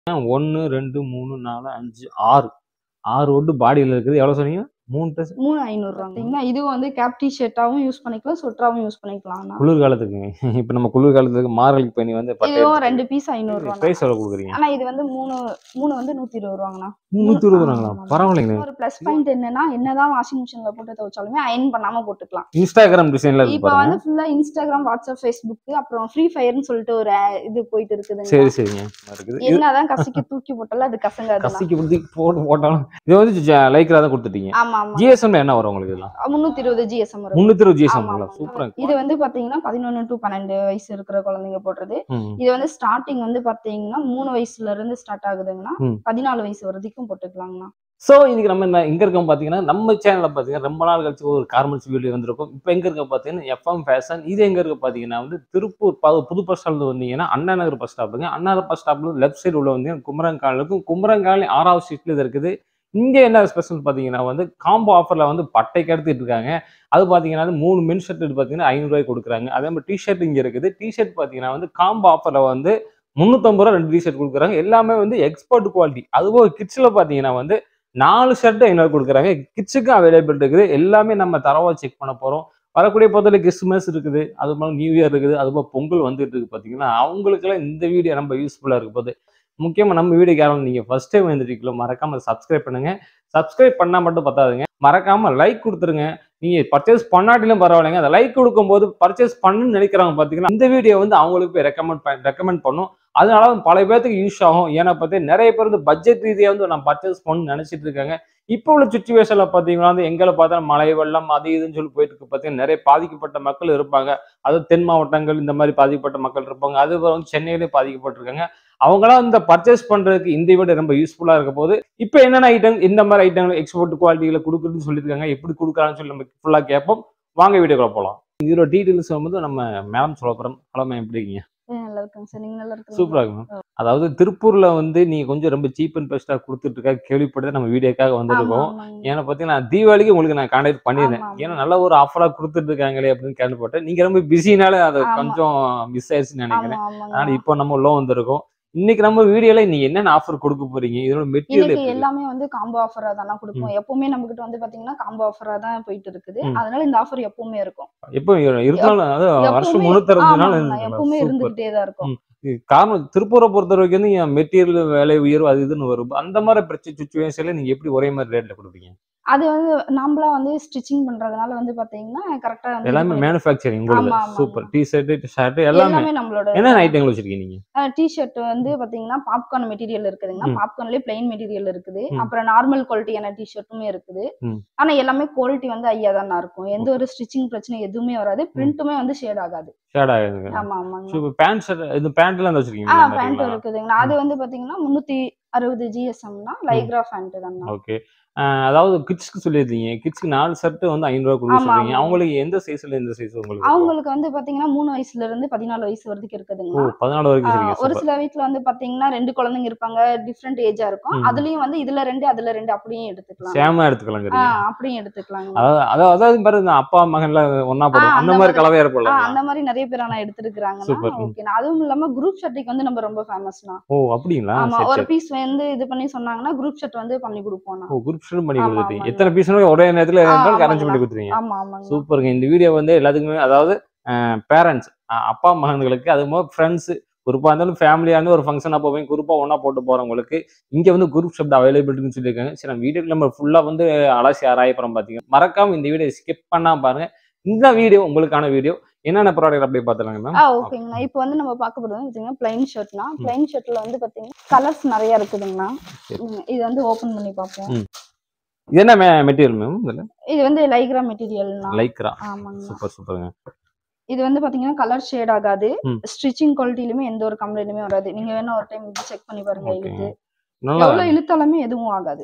ஒன்று ரெண்டு மூணு நாலு அஞ்சு ஆறு ஆறு ஒட்டு பாடியில் இருக்குது எவ்வளோ சொன்னீங்க மூணு ட்ரெஸ் மூணு ஐநூறு பார்த்தீங்கன்னா இதுவும் வந்து கேப் டி ஷர்ட்டாவும் யூஸ் பண்ணிக்கலாம் சொட்டராவும் யூஸ் பண்ணிக்கலாம் குளிர்காலத்துக்கு இப்போ நம்ம குளிர்காலத்துக்கு மார்கழி பனி வந்து இதுவும் ரெண்டு பீஸ் ஐநூறு ரூபா ப்ரைஸ் எவ்வளோ கொடுக்குறீங்க ஆனா இது வந்து மூணு மூணு வந்து நூத்தி இருபது ரூபாங்கண்ணா முந்நூற்றி இருபது ரூபாங்களா ஆமா. பரவாயில்லைங்க ஒரு ப்ளஸ் பாயிண்ட் என்னன்னா என்னதான் வாஷிங் மிஷின்ல போட்டு துவைச்சாலுமே அயன் பண்ணாம போட்டுக்கலாம் இன்ஸ்டாகிராம் டிசைன்ல இருக்கு இப்ப பாருங்க வந்து ஃபுல்லா இன்ஸ்டாகிராம் வாட்ஸ்அப் ஃபேஸ்புக் அப்புறம் ஃப்ரீ ஃபயர்னு சொல்லிட்டு ஒரு uh, இது போயிட்டு இருக்குதுங்க சரி சரிங்க இருக்குது இது என்னதான் கசக்கி தூக்கி போட்டாலும் அது கசங்காது கசிக்கு பிடிச்சி போட்டு போட்டாலும் இது வந்து லைக்ரா தான் கொடுத்துட்டீங்க ஆமா ஆமா ஜிஎஸ்எம்ல என்ன வரும் உங்களுக்கு இதெல்லாம் முன்னூத்தி இருபது ஜிஎஸ்எம் வரும் முந்நூற்றி இருபது ஆமா, ஜிஎஸ்எம்ங்களா ஆமா. சூப்பரா இது வந்து பாத்தீங்கன்னா பதினொன்னு டு பன்னெண்டு வயசு இருக்கிற குழந்தைங்க போடுறது ம் இது வந்து ஸ்டார்டிங் வந்து பாத்தீங்கன்னா மூணு வயசுல இருந்து ஸ்டார்ட் ஆகுதுங்கன்னா ம். பதினாலு வயசு வரைக்கும் போட்டுக்கலாங்கண்ணா ஸோ இன்னைக்கு நம்ம இந்த இங்க இருக்கோம் பார்த்தீங்கன்னா நம்ம சேனல்ல பார்த்தீங்கன்னா ரொம்ப நாள் கழிச்சு ஒரு கார்மெண்ட்ஸ் வீடியோ வந்திருக்கும் இப்போ எங்க இருக்க பார்த்தீங்கன்னா எஃப்எம் ஃபேஷன் இது எங்க இருக்கு பார்த்தீங்கன்னா வந்து திருப்பூர் ப- புது பஸ் ஸ்டாப்ல வந்தீங்கன்னா அண்ணா நகர் பஸ் ஸ்டாப்புங்க அண்ணா நகர் பஸ் ஸ்டாப்ல லெஃப்ட் சைடு உள்ள வந்தீங்கன்னா குமரங்கால் இருக்கும் குமரங்கால் ஆறாவது ஸ்ட்ரீட்ல இது இருக்குது இங்க என்ன ஸ்பெஷல் பார்த்தீங்கன்னா வந்து காம்போ ஆஃபர்ல வந்து பட்டைக்கு எடுத்துட்டு இருக்காங்க அது பார்த்தீங்கன்னா வந்து மூணு மென் ஷர்ட் பார்த்தீங்கன்னா ஐநூறுரூவாய் கொடுக்குறாங்க அதே மாதிரி டிஷர்ட் இங்கே இருக்குது டிஷர்ட் பார்த்தீங்கன்னா வந்து காம்போ ஆஃபரில் வந்து முந்நூற்றம்பது ரூபா ரெண்டு டிஷர்ட் கொடுக்குறாங்க எல்லாமே வந்து எக்ஸ்போர்ட் குவாலிட்டி அதுபோக கிட்ஸில் பார்த்தீங்கன்னா வந்து நாலு ஷர்ட் ஐநூறு கொடுக்குறாங்க கிட்ஸுக்கும் அவைலபிள் இருக்குது எல்லாமே நம்ம தரவா செக் பண்ண போகிறோம் வரக்கூடிய பொறுத்தவரை கிறிஸ்மஸ் இருக்குது அது மாதிரி நியூ இயர் இருக்குது அது போக பொங்கல் வந்துட்டு இருக்கு பார்த்தீங்கன்னா அவங்களுக்கெல்லாம் இந்த வீடியோ ரொம்ப யூஸ்ஃபுல்லாக இருக்க போகுது முக்கியமாக நம்ம வீடியோ யாரும் நீங்கள் ஃபர்ஸ்ட் டைம் வந்துருக்கீங்களோ மறக்காமல் சப்ஸ்கிரைப் பண்ணுங்க சப்ஸ்கிரைப் பண்ணால் மட்டும் பத்தாதுங்க மறக்காமல் லைக் கொடுத்துருங்க நீங்கள் பர்ச்சேஸ் பண்ணாட்டிலும் பரவாயில்லைங்க அந்த லைக் கொடுக்கும்போது பர்ச்சேஸ் பண்ணுன்னு நினைக்கிறவங்க பார்த்தீங்கன்னா இந்த வீடியோ வந்து அவங்களுக்கு போய் ரெக்கமெண்ட் ரெக்கமெண்ட் பண்ணும் அதனால வந்து பல பேர்த்துக்கு யூஸ் ஆகும் ஏன்னா பார்த்தீங்கன்னா நிறைய பேர் வந்து பட்ஜெட் ரீதியாக வந்து நான் பர்ச்சேஸ் பண்ணணும்னு நினைச்சிட்டு இருக்காங்க இப்போ உள்ள சுச்சுவேஷன்ல பார்த்தீங்கன்னா வந்து எங்களை பார்த்தா மழை வெள்ளம் அது இதுன்னு சொல்லி போயிட்டு இருக்கு பார்த்தீங்கன்னா நிறைய பாதிக்கப்பட்ட மக்கள் இருப்பாங்க அது தென் மாவட்டங்கள் இந்த மாதிரி பாதிக்கப்பட்ட மக்கள் இருப்பாங்க அது வந்து சென்னையிலே பாதிக்கப்பட்டிருக்காங்க அவங்களாம் இந்த பர்ச்சேஸ் பண்றதுக்கு இந்த வீடு ரொம்ப யூஸ்ஃபுல்லா இருக்க போது இப்போ என்னென்ன ஐட்டம் இந்த மாதிரி ஐட்டங்கள் எக்ஸ்போர்ட் குவாலிட்டியில கொடுக்குறதுன்னு சொல்லியிருக்காங்க எப்படி கொடுக்குறாங்கன்னு சொல்லி நம்ம ஃபுல்லா கேட்போம் வாங்க வீடியோக்குள்ள போகலாம் இதோட டீட்டெயில்ஸ் வந்து நம்ம மேடம் சொல்ல போறோம் ஹலோ மேம் எப்படி இருக்கீங்க இது நல்லா இருக்குங்க சார் நீங்க நல்லா இருக்கு சூப்பரா இருக்கு மேம் அதாவது திருப்பூர்ல வந்து நீங்க கொஞ்சம் ரொம்ப சீப் அண்ட் பெஸ்டா கொடுத்துட்டு இருக்கா கேள்விப்பட்டு நம்ம வீடியோக்காக வந்திருக்கோம் ஏன்னா பார்த்தீங்கன்னா தீபாவளிக்கு உங்களுக்கு நான் கான்டாக்ட் பண்ணியிருந்தேன் ஆமா, ஆமா. ஏன்னா நல்ல ஒரு ஆஃபரா கொடுத்துட்டு இருக்காங்களே அப்படின்னு கேள்விப்பட்டேன் நீங்க ரொம்ப பிஸினால அது ஆமா. கொஞ்சம் மிஸ் ஆயிடுச்சுன்னு நினைக்கிறேன் ஆமா அதனால ஆமாங்க இப்போ நம்ம உள்ள வந்திருக்கோம் இன்னைக்கு நம்ம வீடியோல நீங்க என்னென்ன ஆஃபர் கொடுக்க போறீங்க இதோட மெட்டீரியல் இன்னைக்கு எப்படி எல்லாமே வந்து காம்போ ஆஃபரா தான் கொடுப்போம் எப்பவுமே நம்ம கிட்ட வந்து பாத்தீங்கன்னா காம்போ ஆஃபரா தான் போயிட்டு இருக்குது ம். அதனால இந்த ஆஃபர் எப்பவுமே இருக்கும் எப்போ இருந்தாலும் அது வருஷம் எப்பவுமே- முன்னூத்தி நாள் ஆமாங்கண்ணா, எப்பவுமே சூப்பர் இருந்துகிட்டே தான் இருக்கும் காரணம் திருப்பூரை பொறுத்த வரைக்கும் வந்து மெட்டீரியல் விலை உயர்வு அது இதுன்னு வரும் அந்த மாதிரி பிரச்சனை சுச்சுவேஷன்ல நீங்க எப்படி ஒரே மாதிரி ரேட்ல கொடுப்பீங்க அது வந்து நாமளா வந்து ஸ்டிச்சிங் பண்றதுனால வந்து பாத்தீங்கன்னா கரெக்டா எல்லாமே மேனுஃபேக்சரிங் உங்களுக்கு ஆமா, ஆமா, சூப்பர் ஆமா. டி ஷர்ட் ஷர்ட் எல்லாமே எல்லாமே நம்மளோட என்னென்ன ஐட்டங்கள் வச்சிருக்கீங்க நீங்க டி ஷர்ட் வந்து பாத்தீங்கன்னா பாப்கார்ன் மெட்டீரியல் இருக்குதுங்கன்னா ம். பாப்கார்ன்லயே பிளைன் மெட்டீரியல் இருக்குது ம். அப்புறம் நார்மல் குவாலிட்டியான டி ஷர்ட்டுமே இருக்குது ம். ஆனா எல்லாமே குவாலிட்டி வந்து ஐயா தான் இருக்கும் எந்த ஒரு ஸ்டிச்சிங் பிரச்சனை எதுவுமே வராது பிரிண்ட்டுமே வந்து ஷேட் ஆகாது ஷேட் ஆகுதுங்க ஆமா ஆமாங்க சூப்பர் பேண்ட் ஷர்ட் இந்த பேண்ட் எல்லாம் ஆ வச்சிருக்கீங்க பேண்ட் இருக்குதுங்கண்ணா அது வந்து பாத்தீங்கன்னா முன்னூத்தி அறுபது ஜிஎஸ்எம்னா லைக்ரா பேண்ட் தாங்கண்ணா ஓகே அதாவது கிட்ஸ்க்கு சொல்லியிருந்தீங்க கிட்ஸ்க்கு நாலு ஷர்ட் வந்து ஐநூறுரூவா கொடுக்க ஆமா, சொல்றீங்க ஆமா. அவங்களுக்கு எந்த சைஸ்ல எந்த சைஸ் உங்களுக்கு அவங்களுக்கு வந்து பாத்தீங்கன்னா மூணு வயசுல இருந்து பதினாலு வயசு வரைக்கும் ஓ இருக்குதுங்கண்ணா பதினாலு வரைக்கும் ஆ, சரிங்க ஒரு சூப்பர் சில வீட்ல வந்து பாத்தீங்கன்னா ரெண்டு குழந்தைங்க இருப்பாங்க டிஃப்ரெண்ட் ஏஜா இருக்கும் ம். அதுலயும் வந்து இதுல ரெண்டு அதுல ரெண்டு அப்படியும் எடுத்துக்கலாம் சேமா எடுத்துக்கலாங்க ஆ, அப்படியும் எடுத்துக்கலாங்க அதாவது அதாவது அதாவது பாரு இந்த அப்பா மகன்ல ஒன்னா போடும் ஆ, அந்த அந்த மாதிரி மாதிரி. கலவையா ஆ, இருப்போம்ல அந்த மாதிரி நிறைய பேர் ஆனா எடுத்துருக்காங்கன்னா Super. ம். ஓகேண்ணா அதுவும் இல்லாம குரூப் ஷர்ட்டுக்கு வந்து நம்ம ரொம்ப ஃபேமஸ்னா ஓ அப்படிங்களா ஆமா சரி ஒரு சரி பீஸ் வந்து இது பண்ணி சொன்னாங்கன்னா குரூப் ஷர்ட் வந்து பண்ணி கொடுப்போம் ஓ குரூப் ஷூட் பண்ணி ஆமா, கொடுத்துட்டீங்க ஆமாங்க. எத்தனை பீஸ் ஒரே நேரத்துல ஆ, இருந்தாலும் அரேஞ்ச் ஆமாங்க. பண்ணி கொடுத்துருவீங்க ஆமா ஆமாங்க சூப்பருங்க இந்த வீடியோ வந்து எல்லாத்துக்குமே அதாவது பேரண்ட்ஸ் அப்பா மகன்களுக்கு அது மாதிரி ஃப்ரெண்ட்ஸ் குரூப்பாக இருந்தாலும் ஃபேமிலியாக இருந்து ஒரு ஃபங்க்ஷன் அப்போ போய் குரூப்பாக ஒன்றா போட்டு போகிறவங்களுக்கு இங்கே வந்து குரூப் ஷப்ட் அவைலபிலிட்டின்னு சொல்லியிருக்காங்க சரி நம்ம வீடியோக்கு நம்ம ஃபுல்லாக வந்து அலசி ஆராயப்புறம் பார்த்தீங்க மறக்காம இந்த வீடியோ ஸ்கிப் பண்ணாம பாருங்க இந்த வீடியோ உங்களுக்கான வீடியோ என்னென்ன ப்ராடக்ட் அப்படியே பார்த்துலாங்க மேம் ஆ ஓகேங்கண்ணா இப்போ வந்து நம்ம பார்க்க போறது பார்த்தீங்கன்னா பிளைன் ஷர்ட்னா பிளைன் ஷர்ட்ல வந்து பாத்தீங்கன்னா கலர்ஸ் நிறைய இருக்குதுங்கண்ணா சரி. ம், இது வந்து ஓபன் பண்ணி பார்ப்போம் ம். இது என்ன மெட்டீரியல் மேம் இதில் இது வந்து லைக்ரா மெட்டீரியல்னா லைக்ரா ஆமாங்கண்ணா சூப்பர் சூப்பருங்க இது வந்து பாத்தீங்கன்னா கலர் ஷேட் ஆகாது ம். ஸ்டிச்சிங் குவாலிட்டிலுமே எந்த ஒரு கம்ப்ளைண்ட்டுமே வராது நீங்க வேணா ஒரு டைம் செக் பண்ணி பாருங்க ஓகேங்க இழுத்து நல்லா எவ்வளவு இழுத்தாலுமே எதுவும் ஆகாது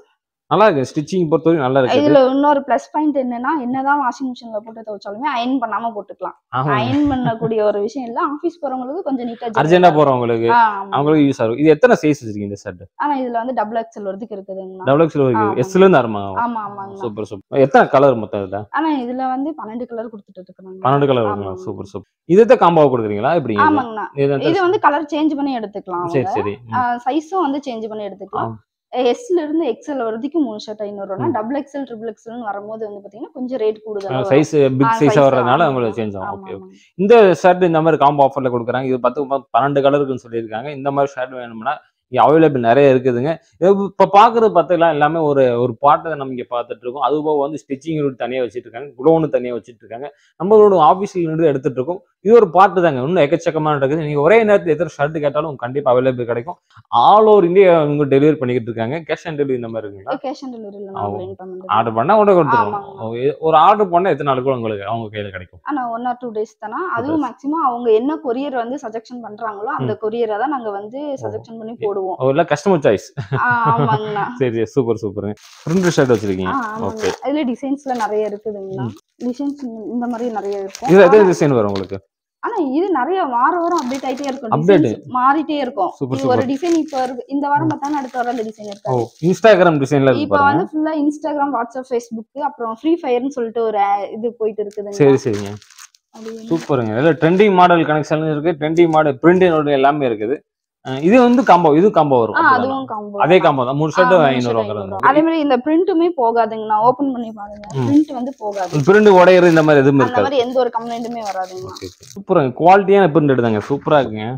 நல்லா இருக்கு ஸ்டிச்சிங் பொறுத்தவரைக்கும் நல்லா இருக்கு இதுல இன்னொரு பிளஸ் பாயிண்ட் என்னன்னா என்னதான் வாஷிங் மிஷின்ல போட்டு துவைச்சாலுமே அயன் பண்ணாம போட்டுக்கலாம் ஆமா அயன் பண்ணக்கூடிய ஒரு விஷயம் இல்ல ஆபீஸ் போறவங்களுக்கு கொஞ்சம் நீட்டா அர்ஜென்டா போறவங்களுக்கு ஆ, ஆமா. அவங்களுக்கு யூஸ் ஆகும் இது எத்தனை சைஸ் வச்சிருக்கீங்க இந்த ஷர்ட் ஆனா இதுல வந்து டபுள் எக்ஸல் வரைக்கும் இருக்குதுங்கண்ணா டபுள் எக்ஸ்எல் இருக்கு ஆமாங்க. எஸ்ல இருந்து ஆரம்பம் ஆமா ஆமாங்கண்ணா சூப்பர் சூப்பர் எத்தனை கலர் மொத்தம் இதுல ஆனா இதுல வந்து பன்னெண்டு கலர் கொடுத்துட்டு இருக்காங்க பன்னெண்டு கலர் ஆமாங்க. இருக்குங்களா சூப்பர் சூப்பர் இதுதான் காம்பாவை கொடுக்குறீங்களா எப்படி ஆமாங்கண்ணா இது வந்து கலர் சேஞ்ச் பண்ணி எடுத்துக்கலாம் சரி சரி ம். சைஸும் வந்து சேஞ்ச் பண்ணி எடுத்துக்கலாம் எஸ்ல இருந்து எக்ஸ்எல் வரைக்கும் மூணு ஷர்ட் ஐநூறு ரூபா ம். டபுள் எக்ஸ்எல் ட்ரிபிள் எக்ஸ்எல் வரும்போது வந்து பாத்தீங்கன்னா கொஞ்சம் ரேட் கூடுதல் சைஸ் பிக் சைஸா வர்றதுனால உங்களுக்கு சேஞ்ச் ஆகும் ஓகே இந்த ஷர்ட் இந்த மாதிரி காம்போ ஆஃபர்ல கொடுக்குறாங்க இது பத்து ப- பன்னெண்டு கலருக்குன்னு சொல்லியிருக்காங்க இந்த மாதிரி ஷர்ட் வேணும்னா அவைலபிள் நிறைய இருக்குதுங்க இது இப்ப பாக்குறது பார்த்தீங்கன்னா எல்லாமே ஒரு ஒரு பாட்டை நம்ம இங்க பார்த்துட்டு இருக்கோம் அது போக வந்து ஸ்டிச்சிங் யூனிட் தனியா வச்சுட்டு இருக்காங்க குடோனு தனியா வச்சுட்டு இருக்காங்க நம்மளோட ஆஃபீஸ்ல இருந்து எடுத்துட்டு இருக்கோம் இது ஒரு பாட்டு தாங்க இன்னும் எக்கச்சக்கமான இருக்குது நீங்க ஒரே நேரத்தில் எத்தனை ஷர்ட் கேட்டாலும் உங்களுக்கு கண்டிப்பா அவைலபிள் கிடைக்கும் ஆல் ஓவர் இந்தியா அவங்க டெலிவரி பண்ணிக்கிட்டு இருக்காங்க கேஷ் ஆன் டெலிவரி இந்த மாதிரி இருக்குங்களா கேஷ் ஆன் டெலிவரி ஆ, இல்ல ஆர்டர் பண்ணா உடனே கொடுத்துருவோம் ஆமாங்க. ஒரு ஆர்டர் பண்ணா எத்தனை நாளுக்குள்ள உங்களுக்கு அவங்க கையில கிடைக்கும் ஆனா ஒன் ஆர் டூ டேஸ் தானே அதுவும் மேக்ஸிமம் அவங்க என்ன கொரியர் வந்து சஜெக்ஷன் பண்றாங்களோ அந்த கொரியரை தான் நாங்க வந்து சஜெக்ஷன் பண்ணி போடுவோம் இல்ல கஸ்டமர் சாய்ஸ் ஆ, ஆமாங்கண்ணா சரி சரி சூப்பர் சூப்பருங்க பிரிண்ட் ஷர்ட் வச்சிருக்கீங்க ஆ, ஆமாங்க. ஓகே இதுல டிசைன்ஸ்ல நிறைய இருக்குதுங்கண்ணா டிசைன்ஸ் இந்த மாதிரி நிறைய இருக்கும் இது எத்தனை ஆனா- டிசைன் வரும் உங்களுக்கு ஆனா இது நிறைய வார வாரம் அப்டேட் ஆயிட்டே இருக்கும் Update. Designs மாறிட்டே இருக்கும் Super, இது ஒரு super. டிசைன் இப்ப இருக்கு இந்த வாரம் பார்த்தாலும் அடுத்த வாரம் அந்த டிசைன் ஓ இருக்காது இன்ஸ்டாகிராம் டிசைன்ல இருக்கு இப்ப பாருங்க வந்து ஃபுல்லா இன்ஸ்டாகிராம் வாட்ஸ்அப் ஃபேஸ்புக் அப்புறம் ஃப்ரீ ஃபயர்னு சொல்லிட்டு ஒரு a- இது போயிட்டு இருக்குதுங்க சரி சரிங்க அது என்ன? சூப்பருங்க இதுல ட்ரெண்டிங் மாடல் கனெக்ஷன் இருக்கு ட்ரெண்டிங் மாடல் பிரிண்ட் எல்லாமே இருக்குது அஹ் இது வந்து காம்போ இது காம்போ வரும் ஆ அப்படிதானே? அதுவும் காம்போ அதே காம்போ தான் மூணு ஷர்ட் ஐநூறு அதே மாதிரி இந்த பிரிண்ட்டுமே போகாதுங்கண்ணா ஓபன் பண்ணி பாருங்க ம். பிரிண்ட் வந்து போகாது பிரிண்ட் உடையிறது இந்த மாதிரி எதுவும் அந்த இருக்காது மாதிரி எந்த ஒரு கம்ப்ளைண்ட்டுமே வராதுங்க சூப்பராங்க குவாலிட்டியான பிரிண்ட் எடுத்தாங்க சூப்பரா இருக்குங்க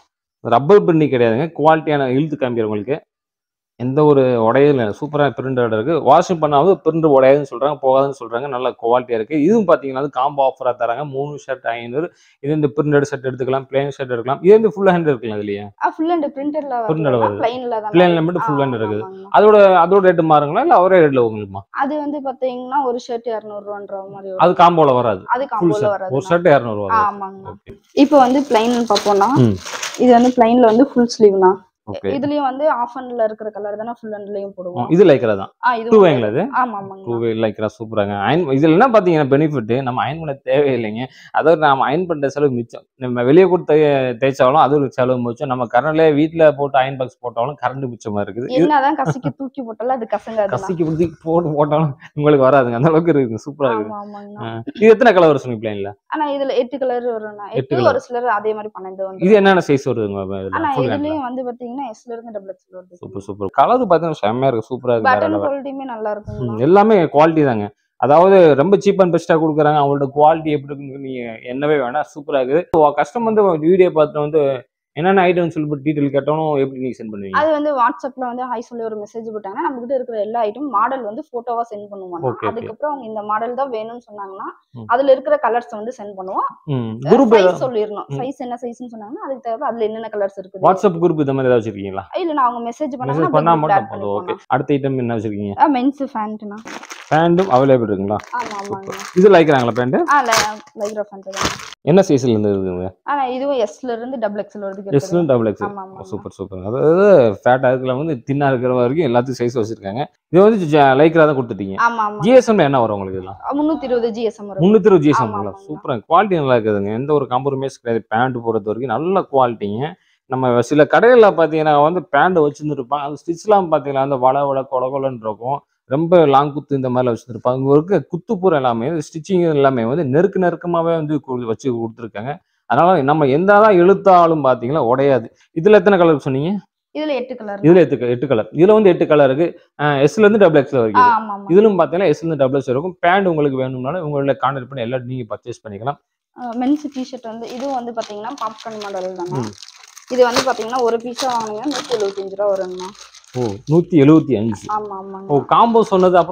ரப்பர் பிரிண்ட் கிடையாதுங்க குவாலிட்டியான இழுத்து காமிக்கிற உங்களுக்கு எந்த ஒரு உடையில சூப்பரா பிரிண்ட் இருக்கு வாஷிங் பண்ணாவது பிரிண்ட் உடையாதுன்னு சொல்றாங்க போகாதுன்னு சொல்றாங்க நல்ல குவாலிட்டியா இருக்கு இதுவும் பாத்தீங்கன்னா காம்போ ஆஃபரா தராங்க மூணு ஷர்ட் ஐநூறு இது இந்த பிரிண்டட் ஷர்ட் எடுத்துக்கலாம் பிளேன் ஷர்ட் எடுக்கலாம் இது வந்து ஃபுல் ஹேண்ட் இருக்கலாம் இல்லையா ஃபுல் அண்ட் பிரிண்டர்ல Printed ல வருது. பிளைன்ல தான் பிளேன்ல மட்டும் ஃபுல் ஹேண்ட் இருக்குது அதோட அதோட ரேட் மாறுங்களா இல்ல ஒரே ரேட்ல உங்களுக்குமா அது வந்து பாத்தீங்கன்னா ஒரு ஷர்ட் இரநூறுவான்ற மாதிரி வரும். அது காம்போல வராது அது ஃபுல் காம்போல ஷர்ட் வராது ஒரு ஷர்ட் இரநூறு வரும் ஆமாங்க ஓகே இப்போ வந்து பிளைன் பார்ப்போம்னா ம். இது வந்து பிளைன்ல வந்து ஃபுல் ஸ்லீவ்னா ஓகே இதுலயும் வந்து ஆஃப் அண்ட்ல இருக்கிற கலர் தானே ஃபுல் அண்ட்லயும் போடுவோம் இது லைக்கிறா தான் ஆ டூ இது வேங்களா இது ஆமா டூ ஆமாங்க வே லைக்கிறா சூப்பராங்க அயன் இதுல என்ன பாத்தீங்கன்னா பெனிஃபிட் நம்ம அயன் பண்ண தேவையில்லைங்க அதாவது நாம அயன் பண்ற செலவு மிச்சம் நம்ம வெளியே கொடுத்து தே- தேய்ச்சாலும் அது ஒரு செலவு மிச்சம் நம்ம கரண்ட்ல வீட்ல போட்டு அயன் பாக்ஸ் போட்டாலும் கரண்ட் மிச்சமா இருக்குது இது என்னதான் கசிக்கு தூக்கி போட்டாலும் அது கசங்காது கசிக்கு பிடிச்சி போட்டு போட்டாலும் உங்களுக்கு வராதுங்க அந்த அளவுக்கு இருக்குது சூப்பரா இருக்குது ஆமா ஆமாங்க ஆ. இது எத்தனை கலர் வரும் சொன்னீங்க பிளைன்ல ஆனா இதுல எட்டு கலர் வரும்னா எட்டு எட்டு colour. ஒரு சிலர் அதே மாதிரி பன்னெண்டு வந்து இது என்னென்ன சைஸ் வருதுங்க ஆனா ஃபுல் ஹேண்ட்ல இதுலயும் வந்து பாத்தீங்கன்னா எஸ்ல இருந்து டபுள் எக்ஸ்எல் வருது சூப்பர் சூப்பர் கலர் பாத்தீங்கன்னா செம்மையா இருக்கு சூப்பரா இருக்கு வேற பட்டன் level. குவாலிட்டியுமே நல்லா இருக்குங்க ம், எல்லாமே குவாலிட்டி தாங்க அதாவது ரொம்ப சீப் அண்ட் பெஸ்ட்டாக கொடுக்குறாங்க அவங்களோட குவாலிட்டி எப்படி இருக்குன்னு நீங்க என்னவே வேணாம் சூப்பராக இருக்குது கஸ்டம் வந்து வீடியோ பார்த்து வந்து என்னென்ன ஐட்டம் சொல்லி டீட்டெயில் கேட்டாலும் எப்படி நீங்க சென்ட் பண்ணுவீங்க அது வந்து வாட்ஸ்அப்ல வந்து ஹை சொல்லி ஒரு மெசேஜ் போட்டாங்கன்னா நம்ம கிட்ட இருக்கிற எல்லா ஐட்டம் மாடல் வந்து போட்டோவா சென்ட் பண்ணுவாங்க Okay, okay. அதுக்கப்புறம் அவங்க இந்த மாடல் தான் வேணும்னு சொன்னாங்கன்னா ம். அதுல இருக்கிற கலர்ஸ் வந்து சென்ட் பண்ணுவோம் ம் குரூப் சைஸ் சொல்லிடணும் ம். சைஸ் என்ன சைஸ்னு சொன்னாங்கன்னா அதுக்கு தகுந்த அதுல என்னென்ன கலர்ஸ் இருக்குது வாட்ஸ்அப் குரூப் இந்த மாதிரி ஏதாவது வச்சிருக்கீங்களா இல்ல நான் அவங்க மெசேஜ் மெசேஜ் பண்ணா பண்ணாங்கன்னா மட்டும் போதும் ஓகே அடுத்த ஐட்டம் என்ன வச்சிருக்கீங்க மென்ஸ் ஃபேண்ட்னா பேண்டும் அவைலபிள் இருக்குங்களா ஆமா ஆமாங்க இது லைக்கிறாங்களா பேண்ட் ஆ லைக்ரா ஃபேண்ட் தான் என்ன சைஸ்ல இருந்து இருக்குங்க ஆனா இதுவும் எஸ்ல இருந்து டபுள் எக்ஸ்எல் வரைக்கும் எஸ்ல இருக்குது டபுள் எக்ஸ் ஆமா ஆமா சூப்பர் சூப்பர் அதாவது ஃபேட்டா இருக்கிற வந்து தின்னா இருக்கிற வரைக்கும் எல்லாத்துக்கும் சைஸ் வச்சிருக்காங்க இது வந்து லைக்ரா தான் கொடுத்துட்டீங்க ஆமா ஆமா ஜிஎஸ்எம்ல என்ன வரும் உங்களுக்கு இதெல்லாம் முன்னூத்தி இருபது ஜிஎஸ்எம் வரும் முந்நூற்றி இருபது ஆமா, ஜிஎஸ்எம்ங்களா ஆமாங்க. சூப்பராக குவாலிட்டி நல்லா இருக்குதுங்க எந்த ஒரு காம்ப்ரமைஸ் கிடையாது பேண்ட் பொறுத்த வரைக்கும் நல்ல குவாலிட்டிங்க நம்ம சில கடைகளில் பார்த்தீங்கன்னா வந்து பேண்ட் வச்சுருந்துருப்பாங்க அது ஸ்டிச்லாம் பார்த்தீங்கன்னா அந்த வள வள கொலகொலன்னு இருக்கும் ரொம்ப லாங் குத்து இந்த மாதிரிலாம் வச்சுருப்பாங்க இங்கே இருக்க குத்துப்புறம் எல்லாமே ஸ்டிச்சிங் எல்லாமே வந்து நெருக்க நெருக்கமாகவே வந்து கு- வச்சு கொடுத்துருக்காங்க அதனால நம்ம எந்த தான் இழுத்தாலும் பார்த்தீங்கன்னா உடையாது இதில் எத்தனை கலர் சொன்னீங்க இதுல எட்டு கலர் இதில் எட்டு எட்டு கலர் இதில் வந்து எட்டு கலர் இருக்கு எஸ்லேருந்து டபுள் எக்ஸ்ல வரைக்கும் ஆமா ஆமா இதிலும் பார்த்தீங்கன்னா எஸ்லேருந்து டபுள் எக்ஸ் இருக்கும் பேண்ட் உங்களுக்கு வேணும்னாலும் உங்களோட கான்டாக்ட் பண்ணி எல்லாம் நீங்கள் பர்ச்சேஸ் பண்ணிக்கலாம் மென்ஸ் டிஷர்ட் வந்து இதுவும் வந்து பாத்தீங்கன்னா பாப்கார்ன் மாடல் தாங்க ம். இது வந்து பாத்தீங்கன்னா ஒரு பீஸா வாங்குனீங்கன்னா நூத்தி எழுபத்தஞ்சு ரூபா வருங்கண்ணா ஓ நூற்றி எழுபத்தி அஞ்சு ஆமா ஓ ஆமாங்க காம்போ சொன்னது அப்புறம்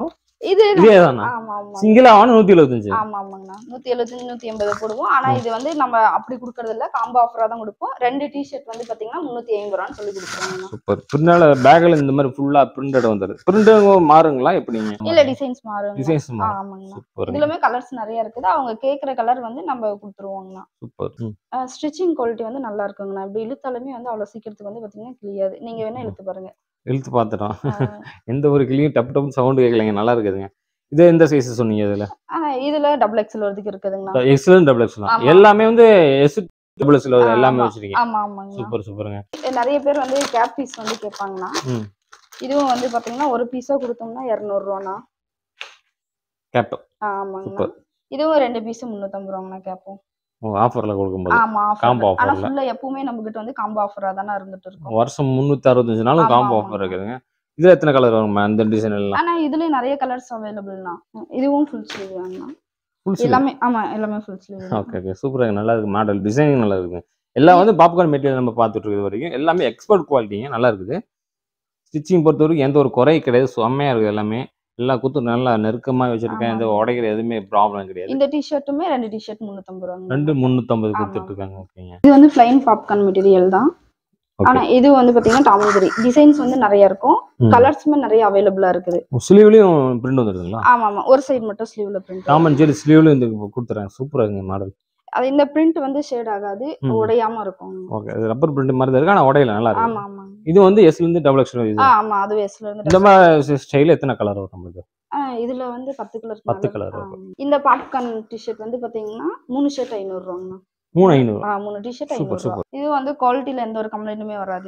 இது இதே தானா ஆமா ஆமா சிங்கிளா வாங்க நூத்தி எழுபத்தஞ்சு ஆமா ஆமாங்கண்ணா நூத்தி எழுபத்தஞ்சு நூத்தி எண்பது போடுவோம் ஆனா இது வந்து நம்ம அப்படி கொடுக்கறது இல்ல காம்போ ஆஃபரா தான் கொடுப்போம் ரெண்டு டிஷர்ட் வந்து பாத்தீங்கன்னா முன்னூத்தி ஐம்பது ரூபான்னு சொல்லி கொடுக்குறாங்கண்ணா சூப்பர் பின்னால பேக்ல இந்த மாதிரி ஃபுல்லா பிரிண்டட் வந்துருது பிரிண்ட் மாறுங்களா எப்படிங்க இல்ல டிசைன்ஸ் மாறும் டிசைன்ஸ் ஆ, மாறும் ஆமாங்கண்ணா சூப்பர் இதுலயுமே கலர்ஸ் நிறைய இருக்குது அவங்க கேக்குற கலர் வந்து நம்ம கொடுத்துருவோங்கண்ணா சூப்பர் ஸ்டிச்சிங் குவாலிட்டி வந்து நல்லா இருக்குங்கண்ணா இப்படி இழுத்தாலுமே வந்து அவ்வளவு சீக்கிரத்துக்கு வந்து பாத்தீங்கன்னா கிளியாது நீங்க வேணா இழுத்து பாருங்க இழுத்து பார்த்துட்டோம் ஆ, எந்த ஒரு கிளியும் டப் டப் சவுண்ட் கேட்கலைங்க நல்லா இருக்குதுங்க இது எந்த சைஸ் சொன்னீங்க இதுல ஆ, இதுல டபுள் எக்ஸல் வரதுக்கு இருக்குதுங்கண்ணா எக்ஸலன் டபுள் எக்ஸல் ஆமா. எல்லாமே வந்து எஸ் டபுள் எக்ஸல் ஆ, எல்லாமே ஆமா. வச்சிருக்கீங்க ஆமா ஆமாங்கண்ணா சூப்பர் சூப்பருங்க நிறைய பேர் வந்து கேப் பீஸ் வந்து கேட்பாங்கண்ணா ம் இதுவும் வந்து பாத்தீங்கன்னா ஒரு பீஸா கொடுத்தோம்னா இரநூறுவாண்ணா கேப் ஆமாங்கண்ணா சூப்பர் இதுவும் ரெண்டு பீஸ் முந்நூத்தம்பது ரூபாங்கண்ணா கேப்போம் ஓ ஆஃபர்ல கொடுக்கும்போது ஆமா Combo ஆஃபர் ஆனா offer ல. ஃபுல்லா எப்பவுமே நம்ம கிட்ட வந்து காம்போ ஆஃபரா தானே இருந்துட்டு இருக்கும் வருஷம் முந்நூத்தி அறுபத்தஞ்சு நாளும் ஆமா, காம்போ ஆமா, ஆஃபர் ஆமா. இருக்குதுங்க இதுல எத்தனை கலர் வருமா அந்த டிசைன் எல்லாம் ஆனா இதுலயும் நிறைய கலர்ஸ் அவைலபிள்னா இதுவும் ஃபுல் ஸ்லீவ் தாங்கண்ணா ஃபுல் ஸ்லீவ் எல்லாமே ஆமா எல்லாமே ஃபுல் ஸ்லீவ் ஓகே ஓகே சூப்பராக நல்லா இருக்கு மாடல் டிசைனிங் நல்லா இருக்குது எல்லாம் வந்து பாப்கார்ன் மெட்டீரியல் நம்ம பார்த்துட்டு இருக்கிறது வரைக்கும் எல்லாமே எக்ஸ்பர்ட் குவாலிட்டிங்க நல்லா இருக்குது ஸ்டிச்சிங் பொறுத்த வரைக்கும் எந்த ஒரு குறை கிடையாது செம்மையா இருக்குது எல்லாமே எல்லா குத்தும் நல்லா நெருக்கமா வச்சிருக்கேன் எந்த ஆமா. உடைக்கிற எதுவுமே ப்ராப்ளம் கிடையாது இந்த டிஷர்ட்டுமே ரெண்டு டிஷர்ட் முந்நூத்தம்பது ரூபாங்க ரெண்டு முந்நூற்றம்பது ஆமா. கொடுத்துட்டு இருக்காங்க ஓகேங்க இது வந்து பிளைன் பாப்கார்ன் மெட்டீரியல் தான் ஓகே ஆனா இது வந்து பாத்தீங்கன்னா டாமேஜரி டிசைன்ஸ் வந்து நிறைய இருக்கும் கலர்ஸுமே நிறைய அவைலபிளா இருக்குது ஸ்லீவ்லயும் பிரிண்ட் வந்துருதுங்களா ஆமா ஆமா ஒரு சைடு மட்டும் ஸ்லீவ்ல பிரிண்ட் காமன் சரி ஸ்லீவ்லயும் இந்த கொடுத்துறாங்க சூப்பரா இருக்குங்க மாடல் அது இந்த பிரிண்ட் வந்து ஷேட் ஆகாது ம். உடையாம இருக்கும் ஓகே அது ரப்பர் பிரிண்ட் மாதிரி தான் இருக்கு ஆனா உடையில நல்லா ஆமா இருக்கு ஆமா இது வந்து எஸ்ல இருந்து டபுள் எக்ஸ் இது ஆ ஆமா அது வேஸ்ட்ல இருந்து இந்த மாதிரி ஸ்டைல எத்தனை கலர் வரும் நம்மளுக்கு ஆ, இதுல வந்து பத்து கலர் பத்து colour வரும். இந்த பாப்கார்ன் டிஷர்ட் வந்து பாத்தீங்கன்னா மூணு ஷர்ட் ஐநூறு ரூபாங்கண்ணா மூணு ஐநூறு ஆ, மூணு டிஷர்ட் சூப்பர் ஐநூறு ரூபா இது வந்து குவாலிட்டில எந்த ஒரு கம்ப்ளைண்ட்டுமே வராது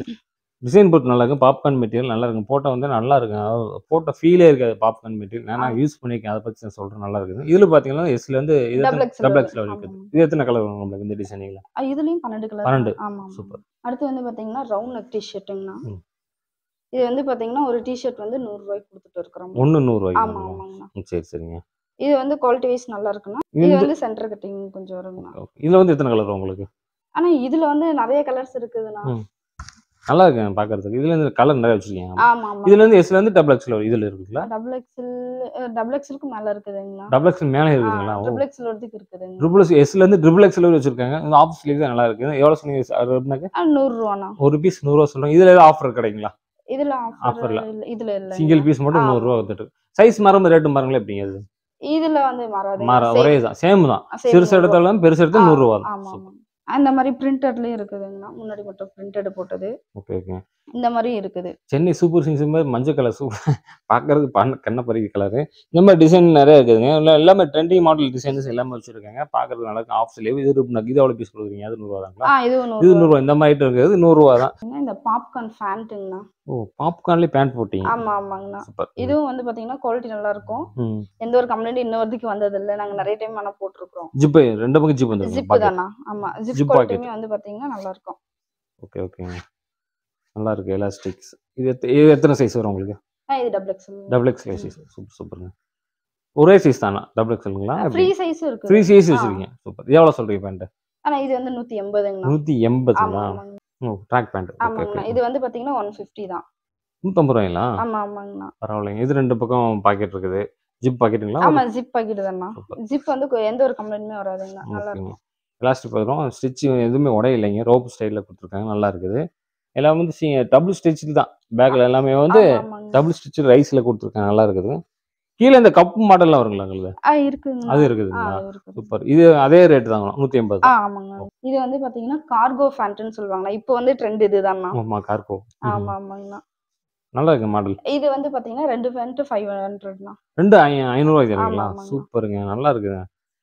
டிசைன் பொறுத்து நல்லா இருக்கும் பாப்கார்ன் மெட்டீரியல் நல்லா இருக்கும் போட்டோ வந்து நல்லா இருக்கும் அதாவது போட்டோ ஃபீலே இருக்காது பாப்கார்ன் மெட்டீரியல் நான் யூஸ் பண்ணியிருக்கேன் அதை பத்தி நான் சொல்றேன் நல்லா இருக்குது இதுல பாத்தீங்கன்னா எஸ்ல இருந்து இது டபுள் எக்ஸ் டபுள் எக்ஸ்ல இருக்குது இது எத்தனை கலர் வரும் நம்மளுக்கு இந்த டிசைனிங்ல இதுலயும் பன்னெண்டு கலர் பன்னெண்டு. ஆமா ஆமா. சூப்பர் அடுத்து வந்து பாத்தீங்கன்னா ரவுண்ட் நெக் டிஷர்ட்டுங்கண்ணா ம். இது வந்து பாத்தீங்கன்னா ஒரு டிஷர்ட் வந்து நூறு ரூபாய்க்கு கொடுத்துட்டு இருக்கிறோம் ஒன்னு நூறு ஆமா ரூபாய்க்கு ஆமாங்கண்ணா ம், சரி சரிங்க இது வந்து குவாலிட்டி வைஸ் நல்லா இருக்குண்ணா இது இந்த வந்து சென்டர் கட்டிங் கொஞ்சம் வருங்கண்ணா okay. இதுல வந்து எத்தனை கலர் உங்களுக்கு ஆனா இதுல வந்து நிறைய கலர்ஸ் இருக்குதுண்ணா ம். நல்லா இருக்கு பாக்குறதுக்கு இதுல இருந்து கலர் நிறைய வச்சிருக்கீங்க ஆமா ஆமா இதுல இருந்து எஸ்ல இருந்து டபுள் எக்ஸ்ல இதுல இருக்குல்ல டபுள் எக்ஸல் டபுள் எக்ஸலுக்கு மேல இருக்குதுங்கண்ணா டபுள் எக்ஸ்எல் மேலே இருக்குதுங்களா ஓ டபுள் எக்ஸல் வரதுக்கு இருக்குதுங்க ட்ரிபிள் எஸ்ல இருந்து ட்ரிபிள் எக்ஸ்எல் வச்சிருக்காங்க இந்த ஆஃப் ஸ்லீவ் தான் நல்லா இருக்கு எவ்வளவு சொன்னீங்க அப்படின்னாக்க ஆ, நூறு ரூபாண்ணா ஒரு பீஸ் நூறுரூவா சொல்றோம் இதுல ஏதாவது ஆஃபர் கிடைக்குங்களா இதுல Offer ஆஃபர் இல்ல. இல்ல இதுல இல்ல சிங்கிள் பீஸ் மட்டும் ஆ. நூறுரூவா வந்துட்டு சைஸ் மரம் ரேட்டு மரங்களே எப்படிங்க அது இதுல வந்து மாறாது மாற ஒரே தான் சேம் தான் சிறுசு எடுத்தாலும் பெருசு எடுத்து ஆ, நூறுரூவா தான் ஆமா ஆமா அந்த மாதிரி பிரிண்டட்லயும் இருக்குதுங்கண்ணா முன்னாடி மட்டும் பிரிண்டட் போட்டது ஓகே ஓகே இந்த மாதிரியும் இருக்குது சென்னை சூப்பர் சிங்ஸ் மாதிரி மஞ்சள் கலர் சூப்பர் பார்க்கறதுக்கு பண்ண கண்ண பறிக்க கலரு இந்த மாதிரி டிசைன் நிறைய இருக்குதுங்க இல்ல எல்லாமே ட்ரெண்டிங் மாடல் டிசைன்ஸ் எல்லாமே வச்சிருக்காங்க பார்க்கறதுக்கு நல்லா இருக்கும் ஆஃப் ஸ்லீவ் இது ரூப் இது எவ்வளோ பீஸ் கொடுக்குறீங்க அது நூறுரூவா தாங்களா ஆ இதுவும் இது நூறு நூறுரூவா இந்த மாதிரி ஐட்டம் இருக்குது நூறுரூவா தான் இந்த பாப்கார்ன் ஃபேண்ட்டுங்கண்ணா ஓ பாப்கார்ன்லேயே பேண்ட் போட்டீங்க ஆமா ஆமாங்கண்ணா சூப்பர் இதுவும் வந்து பாத்தீங்கன்னா குவாலிட்டி நல்லா இருக்கும் ம் எந்த ஒரு கம்ப்ளைண்ட் இன்ன வரைக்கும் வந்தது இல்ல நாங்க நிறைய டைம் ஆனா போட்டிருக்கிறோம் ஜிப்பு ரெண்டு பக்கம் ஜிப் வந்து ஜிப்பு தானா ஆமா ஜிப் Zip குவாலிட்டியுமே வந்து பாத்தீங்கன்னா நல்லா இருக்கும் ஓகே ஓகேங்க நல்லா இருக்கு எலாஸ்டிக்ஸ் இது எத்த- இது எத்தனை சைஸ் வரும் உங்களுக்கு ஆ இது double XL double X size super சூப்பருங்க ஒரே சைஸ் தானா டபுள் எக்ஸ்எல்ங்களா ஃப்ரீ சைஸும் இருக்கு ஃப்ரீ சைஸ் ஆ. வச்சிருக்கீங்க சூப்பர் எவ்வளோ சொல்றீங்க பேண்ட் ஆனா இது வந்து நூத்தி எண்பதுங்கண்ணா நூற்றி ஆமா எண்பதுங்களா ஆமாங்க ஓ ட்ராக் பேண்ட் ஓகே ஆமாங்கண்ணா ஓகே இது வந்து பாத்தீங்கன்னா ஒன் ஃபிஃப்டி தான் நூற்றம்பது ரூபாய்ங்களா ஆமா ஆமாங்கண்ணா பரவாயில்லைங்க இது ரெண்டு பக்கம் பாக்கெட் இருக்குது ஜிப் பாக்கெட்டுங்களா ஆமா ஜிப் பாக்கெட் தானா சூப்பர் ஜிப் வந்து கொ- எந்த ஒரு கம்ப்ளைண்ட்டுமே வராதுங்கண்ணா நல்லா ஓகேங்க இருக்கும் எலாஸ்டிக் வரும் ஸ்டிச் எதுவுமே உடையிலைங்க ரோப் ஸ்டைலில் கொடுத்துருக்காங்க நல்லா இருக்குது எல்லாம் வந்து டபுள் ஸ்டிச் தான் பேக்கில் எல்லாமே வந்து ஆமா, ஆமாங்க. டபுள் ஸ்டிச் ரைஸில் கொடுத்துருக்காங்க நல்லா இருக்குது கீழே இந்த கப் மாடல்லாம் வருங்களா உங்களுக்கு ஆ இருக்குங்க அது ஆ இருக்குதுங்களா இருக்குது சூப்பர் இது அதே ரேட் தாங்க நூற்றி எண்பது ஆ ஆமாங்க இது வந்து பாத்தீங்கன்னா கார்கோ ஃபேண்ட்னு சொல்லுவாங்க இப்போ வந்து ட்ரெண்ட் இதுதாண்ணா ஆமாம் கார்கோ ஆமா ஆமாங்கண்ணா நல்லா இருக்கு மாடல் இது வந்து பாத்தீங்கன்னா ரெண்டு ஃபேண்ட் ஃபைவ் ஹண்ட்ரட்ண்ணா ரெண்டு ஐ ஐநூறுரூவா தருவீங்களா ஆமா, ஆமாங்க. சூப்பருங்க நல்லா இருக்குங்க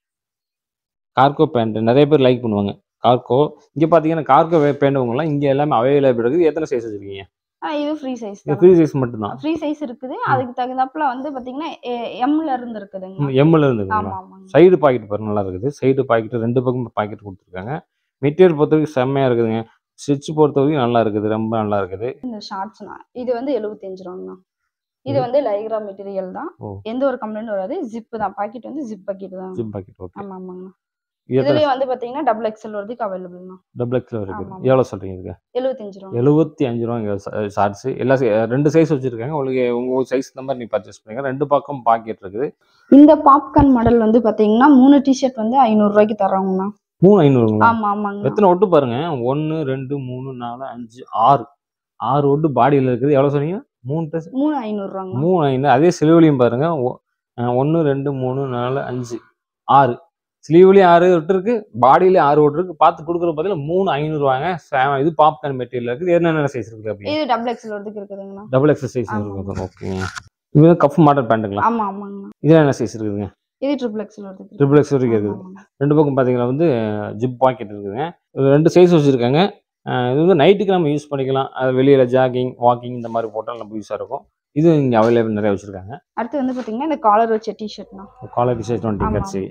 கார்கோ பேண்ட் நிறைய பேர் லைக் பண்ணுவாங்க கார்கோ இங்கே பார்த்தீங்கன்னா கார்கோ பேண்ட்வங்கலாம் இங்கே எல்லாமே அவைலபிள் இருக்குது எத்தனை சைஸ் வச்சிருக்கீங்க ஆ இது ஃப்ரீ சைஸ் இது ஃப்ரீ சைஸ் மட்டும்தான் ஃப்ரீ சைஸ் இருக்குது அதுக்கு தகுந்தாப்புல வந்து பாத்தீங்கன்னா எம்ல இருந்து இருக்குதுங்க எம்மில் இருந்துங்களா ஆமா ஆமாங்க சைடு பாக்கெட் பாருங்க நல்லா இருக்குது சைடு பாக்கெட் ரெண்டு பக்கம் பாக்கெட் கொடுத்துருக்காங்க மெட்டீரியல் பொறுத்த வரைக்கும் செம்மையா இருக்குதுங்க ஸ்டிச் பொறுத்த வரைக்கும் நல்லா இருக்குது ரொம்ப நல்லா இருக்குது இந்த ஷார்ட்ஸ்னா இது வந்து எழுபத்தஞ்சு ரூபாங்கண்ணா இது வந்து லைக்ரா மெட்டீரியல் தான் ஓ. எந்த ஒரு கம்ப்ளைண்ட் வராது ஜிப் தான் பாக்கெட் வந்து ஜிப் பாக்கெட் தான் ஜிப் பாக்கெட் ஓகே ஆமா ஆமாங்கண்ணா இது எத்தனை இதுலயும் வந்து பாத்தீங்கன்னா டபுள் எக்ஸ்எல் வரதுக்கு அவைலபிள்ண்ணா டபுள் எக்ஸ்எல் இருக்கு ஆமா. எவ்வளோ சொல்றீங்க இதுக்கு எழுபத்தஞ்சு ரூபா எழுபத்தி அஞ்சு ரூபாங்க ஷார்ட்ஸ் எல்லா si- ரெண்டு சைஸ் வச்சிருக்காங்க உங்களுக்கு உங்க சைஸ் இந்த மாதிரி நீ பர்ச்சேஸ் பண்ணுங்க ரெண்டு பக்கம் பாக்கெட் இருக்குது இந்த பாப்கார்ன் மாடல் வந்து பாத்தீங்கன்னா மூணு டிஷர்ட் வந்து ஐநூறு ரூபாய்க்கு தர்றாங்கண்ணா மூணு ஐநூறுங்களா ஆமா ஆமாங்க எத்தனை ஒட்டு பாருங்க ஒன்னு ரெண்டு மூணு நாலு அஞ்சு ஆறு ஆறு ஒட்டு பாடியில் இருக்குது எவ்வளோ சொன்னீங்க மூணு ட்ரெஸ் மூணு ஐநூறு ரூபாங்க மூணு ஐநூறு அதே ஸ்லீவ்லையும் பாருங்க ஒன்று ரெண்டு மூணு நாலு அஞ்சு ஆறு ஸ்லீவ்லேயும் ஆறு ஒட்டு இருக்கு பாடியிலேயும் ஆறு ஒட்டு இருக்கு பார்த்து கொடுக்குற பதில் மூணு ஐநூறுவாங்க சே- இது பாப்கார்ன் மெட்டீரியல் இருக்குது என்னென்ன சைஸ் இருக்குது அப்படி இது டபுள் எக்ஸ்எல் வரதுக்கு இருக்குதுங்கண்ணா டபுள் எக்ஸல் சைஸ் ஆமா. இருக்குது ஓகேங்க இது வந்து கஃப் மாடல் பேண்ட்டுங்களா ஆமா ஆமாங்கண்ணா இதில் என்ன சைஸ் இருக்குதுங்க இது ட்ரிபிள் எக்ஸ்எல் வரதுக்கு இருக்கு. ட்ரிபிள் எக்ஸ் வரைக்கும் இருக்குது ஆமா, ஆமா. ரெண்டு பக்கம் பார்த்தீங்கன்னா வந்து ஜிப் பாக்கெட் இருக்குதுங்க இது ரெண்டு சைஸ் வச்சுருக்காங்க இது வந்து நைட்டுக்கு நம்ம யூஸ் பண்ணிக்கலாம் அது வெளியில் ஜாகிங் வாக்கிங் இந்த மாதிரி போட்டால் நம்ம யூஸாக இருக்கும் இது இங்கே அவைலபிள் நிறைய வச்சுருக்காங்க அடுத்து வந்து பாத்தீங்கன்னா இந்த காலர் வச்ச டிஷர்ட்னா காலர் சைஸ் டுவெண்ட்டி ஆமா, கட்சி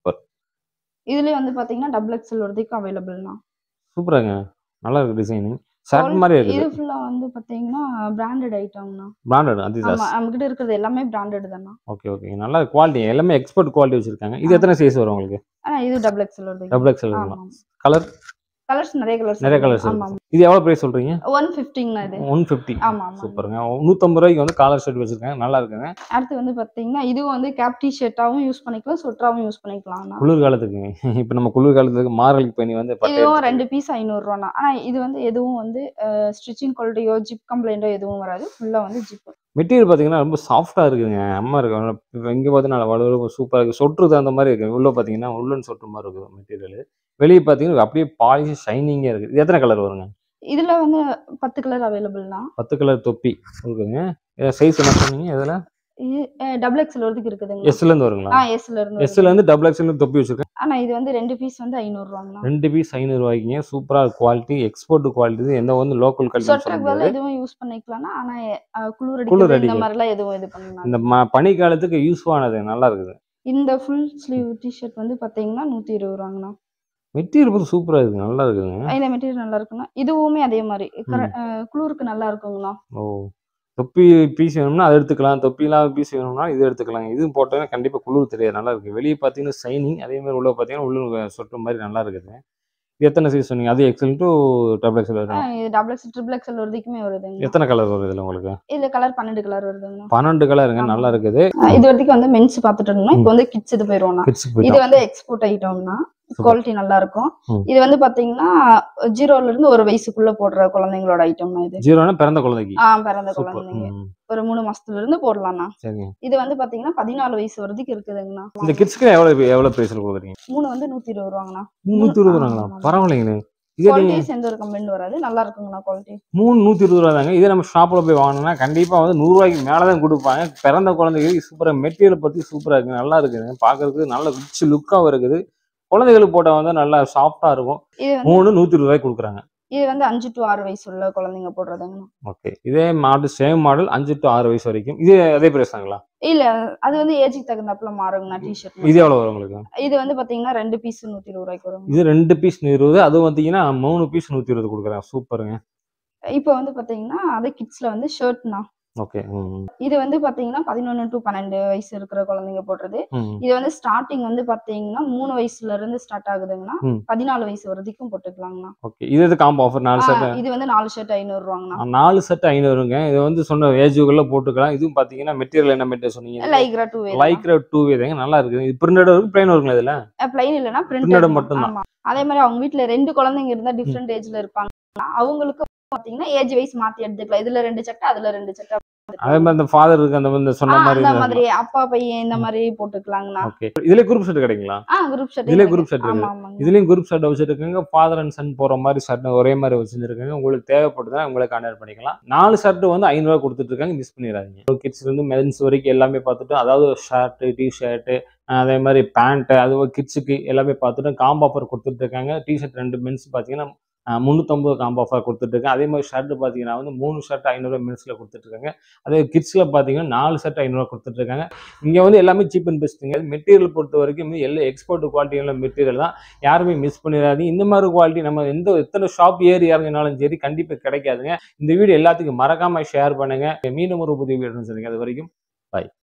இதுலயே வந்து பாத்தீங்கன்னா டபுள் எக்ஸ்எல் வரதுக்கு அவைலபிள்னா சூப்பராங்க நல்லா இருக்கு டிசைனிங் ஷர்ட் மாதிரி இது இருக்குது ஃபுல்லா வந்து பாத்தீங்கன்னா பிராண்டட் ஐட்டம்னா பிராண்டட் அதிதாஸ் ஆமா நம்ம கிட்ட இருக்கிறது எல்லாமே பிராண்டட் தானா ஓகே ஓகே நல்லா குவாலிட்டி எல்லாமே எக்ஸ்பர்ட் குவாலிட்டி வச்சுருக்காங்க இது எத்தனை சைஸ் வரும் உங்களுக்கு ஆனா இது டபுள் எக்ஸ்எல் வருது டபுள் எக்ஸ்எல் ஆமா கலர் கலர்ஸ் நிறைய கலர்ஸ் நிறைய கலர்ஸ் ஆமா இருக்கு இது எவ்வளோ ப்ரைஸ் சொல்கிறீங்க ஒன் ஃபிஃப்டிங்கண்ணா இது ஒன் ஃபிஃப்டி ஆமா ஆமா சூப்பருங்க நூற்றம்பது ரூபாய்க்கு வந்து காலர் ஷர்ட் வச்சுருக்காங்க நல்லா இருக்குங்க அடுத்து வந்து பாத்தீங்கன்னா இதுவும் வந்து கேப் டி ஷர்ட்டாவும் யூஸ் பண்ணிக்கலாம் சொட்டராவும் யூஸ் பண்ணிக்கலாம்ண்ணா குளிர் காலத்துக்கு இப்போ நம்ம குளிர் காலத்துக்கு மாரலுக்கு பண்ணி வந்து பட்டை இதுவும் அடிச்சு- ரெண்டு பீஸ் ஐநூறு ரூபாண்ணா ஆனா இது வந்து எதுவும் வந்து ஸ்டிச்சிங் குவாலிட்டியோ ஜிப் கம்ப்ளைண்டோ எதுவும் வராது ஃபுல்லா வந்து ஜிப் மெட்டீரியல் பார்த்தீங்கன்னா ரொம்ப சாஃப்டாக இருக்குதுங்க அம்மா இருக்கு இப்போ இங்கே பார்த்தீங்கன்னா வலுவலு சூப்பராக இருக்குது சொட்டுறது அந்த மாதிரி இருக்குது உள்ளே பார்த்தீங்கன்னா உள்ளன் சொட்டு மாதிரி இருக்குது மெட்டீரியல் வெளியே பார்த்தீங்கன்னா அப்படியே பாலிஷ் ஷைனிங்காக இருக்குது இது எத்தனை கலர் வருங்க இதுல வந்து பத்து கலர் அவைலபிள்னா பத்து கலர் தொப்பி இருக்குதுங்க சைஸ் என்ன சொன்னீங்க இதில் இது டபுள் எக்ஸ்எல் வரதுக்கு இருக்குதுங்க எஸ்லேருந்து வருங்களா ஆ எஸ்ல இருந்து எஸ்ல இருந்து டபுள் எக்ஸ்எல் தொப்பி வச்சிருக்கேன் ஆனா இது வந்து ரெண்டு பீஸ் வந்து ஐநூறு ரூபாங்கண்ணா ரெண்டு பீஸ் ஐநூறுவாய்க்குங்க சூப்பராக குவாலிட்டி எக்ஸ்போர்ட் குவாலிட்டி எந்த வந்து லோக்கல் குவாலிட்டி சொல்ல சொட்டருக்கு முடியாது பதிலா எதுவும் யூஸ் பண்ணிக்கலாம்னா ஆனா அஹ், குளிர் குளிர் அடிக்கிறது இந்த அடிக்கும். மாதிரிலாம் எதுவும் இது பண்ணலாம் இந்த ம பனி காலத்துக்கு யூஸ் ஆனது நல்லா இருக்குது இந்த ஃபுல் ஸ்லீவ் டிஷர்ட் வந்து பாத்தீங்கன்னா நூத்தி இருபது ரூபாங்கண்ணா மெட்டீரியல் பார்த்து சூப்பராக இருக்குது நல்லா இருக்குதுங்க இந்த மெட்டீரியல் நல்லா இருக்குண்ணா இதுவுமே அதே மாதிரி கர- அஹ், குளிருக்கு நல்லா இருக்குங்கண்ணா ஓ தொப்பி பீஸ் வேணும்னா அதை எடுத்துக்கலாம் தொப்பி இல்லாத பீஸ் வேணும்னா இது எடுத்துக்கலாம் இதுவும் போட்டோன்னா கண்டிப்பாக குளிர் தெரியாது நல்லா இருக்கு வெளியே பார்த்தீங்கன்னா ஷைனிங் அதே மாதிரி உள்ள பார்த்தீங்கன்னா உள்ள சொட்டு மாதிரி நல்லா இருக்குது இது எத்தனை சைஸ் சொன்னீங்க அது எக்ஸல் டு டபுள் எக்ஸல் வரும் அஹ், இது டபுள் எக்ஸ் ட்ரிபிள் எக்ஸ்எல் வரைக்குமே வருதுங்க எத்தனை கலர் வருது இதில் உங்களுக்கு இதுல கலர் பன்னெண்டு கலர் வருதுங்கண்ணா பன்னெண்டு கலருங்க நல்லா இருக்குது அஹ், இது வரைக்கும் வந்து மென்ஸ் பாத்துட்டு இருந்தோம் இப்போ வந்து கிட்ஸ் இது போயிருவோம்னா கிட்ஸுக்கு இது போயிட்டோம் வந்து எக்ஸ்போர்ட் ஐட்டம்னா Super. குவாலிட்டி நல்லா இருக்கும் ம். இது வந்து பாத்தீங்கன்னா ஜீரோல இருந்து ஒரு வயசுக்குள்ள போடுற குழந்தைங்களோட ஐட்டம்னா இது ஜீரோனா பிறந்த குழந்தைக்கு ஆ பிறந்த சூப்பர் குழந்தைங்க ம் ஒரு மூணு மாசத்துல இருந்து போடலாம்ண்ணா சரிங்க இது வந்து பாத்தீங்கன்னா பதினாலு வயசு வரைக்கும் இருக்குதுங்கண்ணா இந்த கிட்ஸ்க்கு எவ்வளோ எவ்வளோ ப்ரைஸில் கொடுக்குறீங்க மூணு வந்து நூத்தி இருபது ரூபாங்கண்ணா நூற்றி இருபது ரூபாங்களா ஆமா. பரவாயில்லைங்களே இதே நீங்க குவாலிட்டிஸ் எந்த ஒரு கம்ப்ளைண்ட் வராது நல்லா இருக்குங்கண்ணா குவாலிட்டி மூணு நூற்றி இருபது ரூபா தாங்க இதே நம்ம ஷாப்பில் போய் வாங்கினோம்னா கண்டிப்பாக வந்து நூறுரூவாய்க்கு மேலே தான் கொடுப்பாங்க பிறந்த குழந்தைகளுக்கு சூப்பராக மெட்டீரியல் பற்றி சூப்பராக இருக்குது நல்லா இருக்குது பார்க்கறதுக்கு நல்ல ரிச் லுக்காகவும் இருக்குது குழந்தைகளுக்கு போட்டால் வந்து நல்லா சாஃப்டாக இருக்கும் இது வந்து மூணு நூற்றி இருபது ரூபாய்க்கு கொடுக்குறாங்க இது வந்து அஞ்சு டு ஆறு வயசு உள்ள குழந்தைங்க போடுறதுங்கண்ணா ஓகே இதே மாடல் சேம் மாடல் அஞ்சு டு ஆறு வயசு வரைக்கும் இது அதே பிரைஸ் தாங்களா இல்ல அது வந்து ஏஜுக்கு தகுந்தாப்புல மாறுங்கண்ணா டிஷர்ட் இது எவ்வளோ வரும் உங்களுக்கு இது வந்து பாத்தீங்கன்னா ரெண்டு பீஸ் நூத்தி இருபது ரூபாய்க்கு வரும் இது ரெண்டு பீஸ் இருபது அது பார்த்தீங்கன்னா மூணு பீஸ் நூற்றி இருபது கொடுக்குறாங்க சூப்பருங்க இப்போ வந்து பாத்தீங்கன்னா அது கிட்ஸ்ல வந்து ஷர்ட்னா ஓகே ம் இது வந்து பாத்தீங்கன்னா பதினொன்னு டு பன்னெண்டு வயசு இருக்கிற குழந்தைங்க போடுறது ம் இது வந்து ஸ்டார்டிங் வந்து பாத்தீங்கன்னா மூணு வயசுல இருந்து ஸ்டார்ட் ஆகுதுங்கன்னா ம். பதினாலு வயசு வரைக்கும் போட்டுக்கலாங்கண்ணா ஓகே இது எது காம்போ ஆஃபர் நாலு ஆ, செட் இது வந்து நாலு ஷர்ட் ஐநூறு ரூபாங்கண்ணா நாலு செட் ஐநூறுங்க இது வந்து சொன்ன ஏஜுக்குள்ள போட்டுக்கலாம் இதுவும் பார்த்தீங்கன்னா மெட்டீரியல் என்ன மெட்டீரியல் சொன்னீங்க லைக்ரா டூ லைக்ரா டூ வேதாங்க நல்லா இருக்குது இது பிரிண்டட் இருக்கும் பிளைன் வருங்களா இதுல பிளைன் இல்லைன்னா Printed பிரிண்டட் மட்டும்தான். ஆமா அதே மாதிரி அவங்க வீட்ல ரெண்டு குழந்தைங்க இருந்தா டிஃப்ரெண்ட் ஏஜ்ல இருப்பாங்க அவங்களுக்கு பாத்தீங்கன்னா ஏஜ் வைஸ் மாத்தி எடுத்துக்கலாம் இதுல ரெண்டு சட்டை அதுல ரெண்டு சட்டை அதே மாதிரி இந்த ஃபாதர் இருக்கு அந்த இந்த சொன்ன ஆ, மாதிரி அந்த மாதிரி அப்பா பையன் இந்த மாதிரி போட்டுக்கலாங்கண்ணா ஓகே இதுல குரூப் செட் கிடைக்குங்களா ஆ குரூப் ஷர்ட் இதுலயே group shirt ஆமா இருக்கு. ஆமாங்க இதுலயும் குரூப் செட் வச்சிருக்காங்க ஃபாதர் அண்ட் சன் போற மாதிரி ஷர்ட் ஒரே மாதிரி வச்சிருக்காங்க உங்களுக்கு தேவைப்படுதுன்னா உங்களை கான்டாக்ட் பண்ணிக்கலாம் நாலு ஷர்ட் வந்து ஐநூறுவா கொடுத்துட்டு இருக்காங்க மிஸ் பண்ணிடாதீங்க கிட்ஸ்ல இருந்து மென்ஸ் வரைக்கும் எல்லாமே பார்த்துட்டு அதாவது ஷர்ட் டி ஷர்ட் அதே மாதிரி பேண்ட் அது கிட்ஸுக்கு எல்லாமே பார்த்துட்டு காம்போ ஆஃபர் கொடுத்துட்டு இருக்காங்க டி ஷர்ட் ரெண்டு மென்ஸ் பார்த்தீங்கன்னா முந்நூற்றம்பது காம்போ ஆஃபர் கொடுத்துட்டு இருக்காங்க அதே மாதிரி ஷர்ட் பார்த்தீங்கன்னா வந்து மூணு ஷர்ட் ஐநூறுவா மென்ஸில் கொடுத்துட்டு இருக்காங்க அதே கிட்ஸில் பார்த்தீங்கன்னா நாலு ஷர்ட் ஐநூறுவா கொடுத்துட்டு இருக்காங்க இங்கே வந்து எல்லாமே சீப் அண்ட் பெஸ்ட்டுங்க மெட்டீரியல் பொறுத்த வரைக்கும் எல்லா எக்ஸ்போர்ட் குவாலிட்டியான மெட்டீரியல் தான் யாருமே மிஸ் பண்ணிடாதீங்க இந்த மாதிரி குவாலிட்டி நம்ம எந்த எத்தனை ஷாப் ஏறி இறங்கினாலும் சரி கண்டிப்பாக கிடைக்காதுங்க இந்த வீடியோ எல்லாத்துக்கும் மறக்காம ஷேர் பண்ணுங்க மீண்டும் ஒரு புதிய வீடியோ சொல்லுங்க அது வரைக்கும்